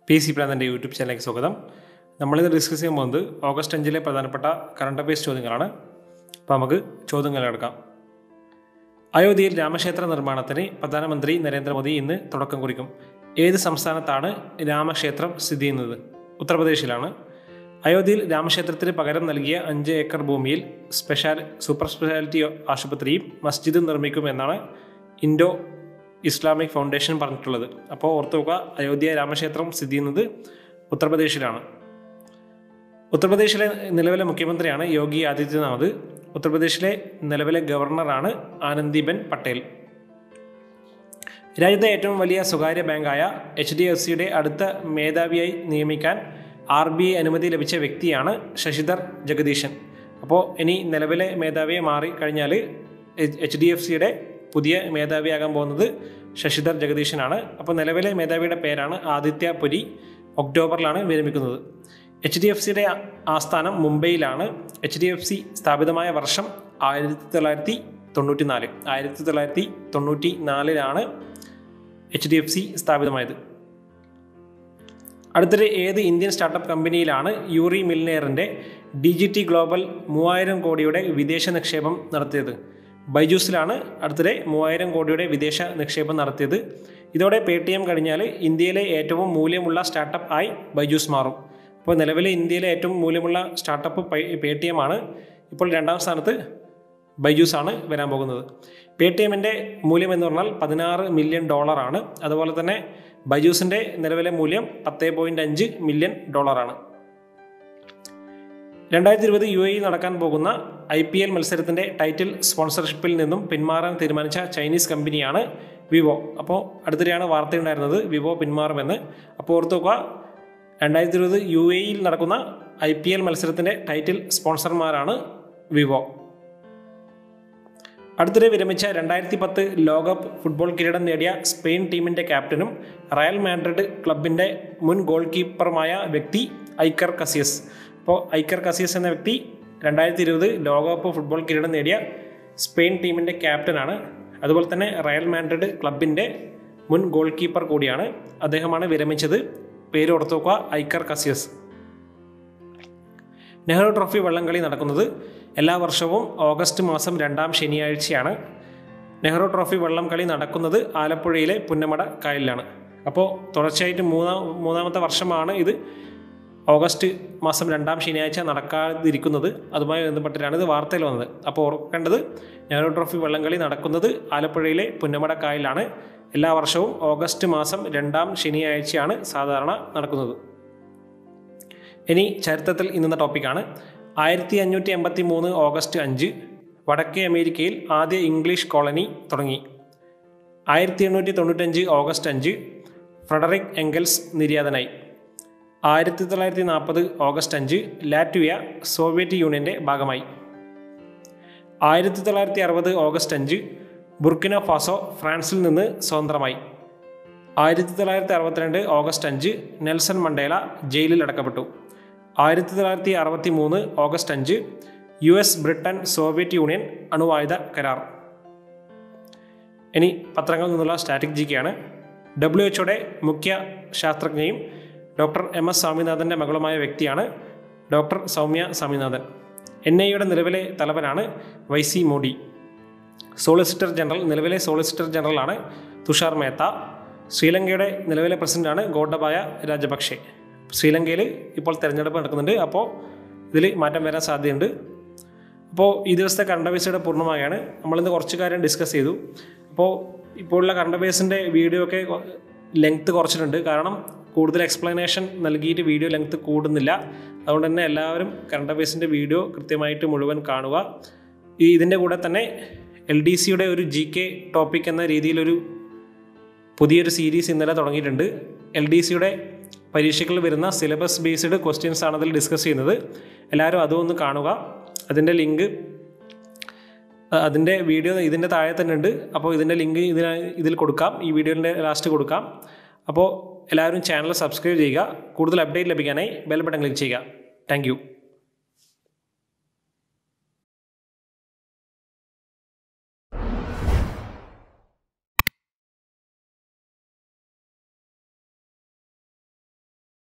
P C പ്രാന്തൻ്റെ YouTube ചാനലിലേക്ക് സ്വാഗതം നമ്മളിത് ഡിസ്കസ് ചെയ്യാൻ പോകുന്നത് ഓഗസ്റ്റ് അഞ്ചിലെ പ്രധാനപ്പെട്ട കറണ്ട് അഫയേഴ്സ് ചോദ്യങ്ങളാണ് അപ്പോൾ നമുക്ക് ചോദ്യങ്ങൾ എടുക്കാം അയോധ്യയിൽ രാമക്ഷേത്ര നിർമ്മാണത്തിന് പ്രധാനമന്ത്രി നരേന്ദ്രമോദി ഇന്ന് തുടക്കം കുറിക്കും ഏത് സംസ്ഥാനത്താണ് രാമക്ഷേത്രം സ്ഥിതി ചെയ്യുന്നത് ഉത്തർപ്രദേശിലാണ് അയോധ്യയിൽ രാമക്ഷേത്രത്തിന് പകരം നൽകിയ അഞ്ച് ഏക്കർ ഭൂമിയിൽ സ്പെഷ്യാൽ സൂപ്പർ സ്പെഷ്യാലിറ്റി ആശുപത്രിയും മസ്ജിദും നിർമ്മിക്കുമെന്നാണ് ഇൻഡോ ഇസ്ലാമിക് ഫൗണ്ടേഷൻ പറഞ്ഞിട്ടുള്ളത് അപ്പോൾ ഓർത്തു നോക്കുക അയോധ്യ രാമക്ഷേത്രം സ്ഥിതി ചെയ്യുന്നത് ഉത്തർപ്രദേശിലാണ് ഉത്തർപ്രദേശിലെ നിലവിലെ മുഖ്യമന്ത്രിയാണ് യോഗി ആദിത്യനാഥ് ഉത്തർപ്രദേശിലെ നിലവിലെ ഗവർണറാണ് ആനന്ദിബെൻ പട്ടേൽ രാജ്യത്തെ ഏറ്റവും വലിയ സ്വകാര്യ ബാങ്കായ എച്ച് ഡി എഫ് സിയുടെ അടുത്ത മേധാവിയായി നിയമിക്കാൻ ആർ ബി ഐ അനുമതി ലഭിച്ച വ്യക്തിയാണ് ശശിധർ ജഗദീശൻ അപ്പോൾ ഇനി നിലവിലെ മേധാവിയെ മാറി കഴിഞ്ഞാൽ എച്ച് ഡി എഫ് സിയുടെ പുതിയ മേധാവിയാകാൻ പോകുന്നത് ശശിധർ ജഗദീശനാണ് അപ്പോൾ നിലവിലെ മേധാവിയുടെ പേരാണ് ആദിത്യ പുരി ഒക്ടോബറിലാണ് വിരമിക്കുന്നത് എച്ച് ഡി എഫ് സിയുടെ ആസ്ഥാനം മുംബൈയിലാണ് എച്ച് ഡി എഫ് സി സ്ഥാപിതമായ വർഷം ആയിരത്തി തൊള്ളായിരത്തി തൊണ്ണൂറ്റി നാല് ആയിരത്തി തൊള്ളായിരത്തി തൊണ്ണൂറ്റി നാലിലാണ് എച്ച് ഡി എഫ് സി സ്ഥാപിതമായത് അടുത്തിടെ ഏത് ഇന്ത്യൻ സ്റ്റാർട്ടപ്പ് കമ്പനിയിലാണ് യൂറി മിൽനെയറിൻ്റെ ഡി ജി ടി ഗ്ലോബൽ മൂവായിരം കോടിയുടെ വിദേശ നിക്ഷേപം നടത്തിയത് ബൈജൂസിലാണ് അടുത്തിടെ മൂവായിരം കോടിയുടെ വിദേശ നിക്ഷേപം നടത്തിയത് ഇതോടെ പേ ടി എം കഴിഞ്ഞാൽ ഇന്ത്യയിലെ ഏറ്റവും മൂല്യമുള്ള സ്റ്റാർട്ടപ്പ് ആയി ബൈജൂസ് മാറും അപ്പോൾ നിലവിലെ ഇന്ത്യയിലെ ഏറ്റവും മൂല്യമുള്ള സ്റ്റാർട്ടപ്പ് പേ ടി എം ആണ് ഇപ്പോൾ രണ്ടാം സ്ഥാനത്ത് ബൈജൂസ് ആണ് വരാൻ പോകുന്നത് പേ ടി എമ്മിൻ്റെ മൂല്യം എന്ന് പറഞ്ഞാൽ പതിനാറ് മില്യൺ ഡോളറാണ് അതുപോലെ തന്നെ ബൈജൂസിൻ്റെ നിലവിലെ മൂല്യം പത്ത് പോയിൻറ്റ് അഞ്ച് മില്യൺ ഡോളറാണ് രണ്ടായിരത്തി ഇരുപത് യു എയിൽ നടക്കാൻ പോകുന്ന ഐ പി എൽ മത്സരത്തിൻ്റെ ടൈറ്റിൽ സ്പോൺസർഷിപ്പിൽ നിന്നും പിന്മാറാൻ തീരുമാനിച്ച ചൈനീസ് കമ്പനിയാണ് വിവോ അപ്പോൾ അടുത്തിടെയാണ് വാർത്തയുണ്ടായിരുന്നത് വിവോ പിന്മാറുമെന്ന് അപ്പോൾ ഓർത്ത് നോക്കുക രണ്ടായിരത്തി ഇരുപത് യു എയിൽ നടക്കുന്ന ഐ പി എൽ മത്സരത്തിൻ്റെ ടൈറ്റിൽ സ്പോൺസർമാരാണ് വിവോ അടുത്തിടെ വിരമിച്ച രണ്ടായിരത്തി പത്ത് ലോകകപ്പ് ഫുട്ബോൾ കിരീടം നേടിയ സ്പെയിൻ ടീമിൻ്റെ ക്യാപ്റ്റനും റയൽ മാഡ്രിഡ് ക്ലബിൻ്റെ മുൻ ഗോൾ കീപ്പറുമായ വ്യക്തി ഐക്കർ കസിയസ് അപ്പോൾ ഐക്കർ കസിയസ് എന്ന വ്യക്തി രണ്ടായിരത്തി ഇരുപത് ലോകകപ്പ് ഫുട്ബോൾ കിരീടം നേടിയ സ്പെയിൻ ടീമിൻ്റെ ക്യാപ്റ്റനാണ് അതുപോലെ തന്നെ റയൽ മാഡ്രിഡ് ക്ലബിൻ്റെ മുൻ ഗോൾ കീപ്പർ കൂടിയാണ് അദ്ദേഹമാണ് വിരമിച്ചത് പേര് ഓർത്തു നോക്കുക ഐക്കർ കസിയസ് നെഹ്റു ട്രോഫി വള്ളംകളി നടക്കുന്നത് എല്ലാ വർഷവും ഓഗസ്റ്റ് മാസം രണ്ടാം ശനിയാഴ്ചയാണ് നെഹ്റു ട്രോഫി വള്ളംകളി നടക്കുന്നത് ആലപ്പുഴയിലെ പുന്നമട കായലിലാണ് അപ്പോൾ തുടർച്ചയായിട്ട് മൂന്നാം മൂന്നാമത്തെ വർഷമാണ് ഇത് ഓഗസ്റ്റ് മാസം രണ്ടാം ശനിയാഴ്ച നടക്കാതിരിക്കുന്നത് അതുമായി ബന്ധപ്പെട്ടിട്ടാണ് ഇത് വാർത്തയിൽ വന്നത് അപ്പോൾ ഓർക്കേണ്ടത് നെഹ്റു ട്രോഫി വള്ളംകളി നടക്കുന്നത് ആലപ്പുഴയിലെ പുന്നമട കായലിലാണ് എല്ലാ വർഷവും ഓഗസ്റ്റ് മാസം രണ്ടാം ശനിയാഴ്ചയാണ് സാധാരണ നടക്കുന്നത് ഇനി ചരിത്രത്തിൽ ഇന്നത്തെ ടോപ്പിക്കാണ് ആയിരത്തി അഞ്ഞൂറ്റി എൺപത്തി മൂന്ന് ഓഗസ്റ്റ് അഞ്ച് വടക്കേ അമേരിക്കയിൽ ആദ്യ ഇംഗ്ലീഷ് കോളനി തുടങ്ങി ആയിരത്തി എണ്ണൂറ്റി തൊണ്ണൂറ്റഞ്ച് ഓഗസ്റ്റ് അഞ്ച് ഫ്രെഡറിക് എംഗൽസ് നിര്യാതനായി ആയിരത്തി തൊള്ളായിരത്തി നാൽപ്പത് ഓഗസ്റ്റ് അഞ്ച് ലാറ്റ്വിയ സോവിയറ്റ് യൂണിയൻ്റെ ഭാഗമായി ആയിരത്തി തൊള്ളായിരത്തി അറുപത് ഓഗസ്റ്റ് അഞ്ച് ബുർക്കിന ഫാസോ ഫ്രാൻസിൽ നിന്ന് സ്വതന്ത്രമായി ആയിരത്തി തൊള്ളായിരത്തി അറുപത്തിരണ്ട് ഓഗസ്റ്റ് അഞ്ച് നെൽസൺ മണ്ടേല ജയിലിൽ അടക്കപ്പെട്ടു ആയിരത്തി തൊള്ളായിരത്തി അറുപത്തി മൂന്ന് ഓഗസ്റ്റ് അഞ്ച് U S Britain Soviet Union അണുവായുധ കരാർ ഇനി പത്രങ്ങളിൽ നിന്നുള്ള സ്റ്റാറ്റിക് ജിക്കാണ് ഡബ്ല്യു എച്ച്ഒയുടെ മുഖ്യ ശാസ്ത്രജ്ഞയും ഡോക്ടർ എം എസ് സ്വാമിനാഥൻ്റെ മകളുമായ വ്യക്തിയാണ് ഡോക്ടർ സൗമ്യ സ്വാമിനാഥൻ എൻ ഐയുടെ നിലവിലെ തലവനാണ് Y C Modi solicitor general നിലവിലെ സോളിസിറ്റർ ജനറലാണ് തുഷാർ മേത്ത ശ്രീലങ്കയുടെ നിലവിലെ പ്രസിഡന്റാണ് ഗോഡബായ രാജപക്ഷെ ശ്രീലങ്കയിൽ ഇപ്പോൾ തിരഞ്ഞെടുപ്പ് നടക്കുന്നുണ്ട് അപ്പോൾ ഇതിൽ മാറ്റം വരാൻ സാധ്യതയുണ്ട് അപ്പോൾ ഈ ദിവസത്തെ കറണ്ട് അഫയേഴ്സുടെ പൂർണ്ണമായാണ് നമ്മളിന്ന് കുറച്ച് കാര്യം ഡിസ്കസ് ചെയ്തു അപ്പോൾ ഇപ്പോഴുള്ള കറണ്ട് അഫയേഴ്സിൻ്റെ വീഡിയോ ഒക്കെ ലെങ്ത്ത് കുറച്ചിട്ടുണ്ട് കാരണം കൂടുതൽ എക്സ്പ്ലനേഷൻ നൽകിയിട്ട് വീഡിയോ ലെങ്ത്ത് കൂടുന്നില്ല അതുകൊണ്ട് തന്നെ എല്ലാവരും കറണ്ട് അഫയേഴ്സിൻ്റെ വീഡിയോ കൃത്യമായിട്ട് മുഴുവൻ കാണുക ഈ ഇതിൻ്റെ കൂടെ തന്നെ എൽ ഡി സിയുടെ ഒരു ജി കെ ടോപ്പിക് എന്ന രീതിയിലൊരു പുതിയൊരു സീരീസ് ഇന്നലെ തുടങ്ങിയിട്ടുണ്ട് എൽ ഡി സിയുടെ പരീക്ഷകളിൽ വരുന്ന സിലബസ് ബേസ്ഡ് ക്വസ്റ്റ്യൻസ് ആണ് അതിൽ ഡിസ്കസ് ചെയ്യുന്നത് എല്ലാവരും അതും ഒന്ന് കാണുക അതിൻ്റെ ലിങ്ക് അതിൻ്റെ വീഡിയോ ഇതിൻ്റെ താഴെ തന്നെ ഉണ്ട് അപ്പോൾ ഇതിൻ്റെ ലിങ്ക് ഇതിന് ഇതിൽ കൊടുക്കാം ഈ വീഡിയോൻ്റെ ലാസ്റ്റ് കൊടുക്കാം അപ്പോൾ എല്ലാവരും ചാനൽ സബ്സ്ക്രൈബ് ചെയ്യുക കൂടുതൽ അപ്ഡേറ്റ് ലഭിക്കാനായി ബെൽ ബട്ടൺ ക്ലിക്ക് ചെയ്യുക താങ്ക്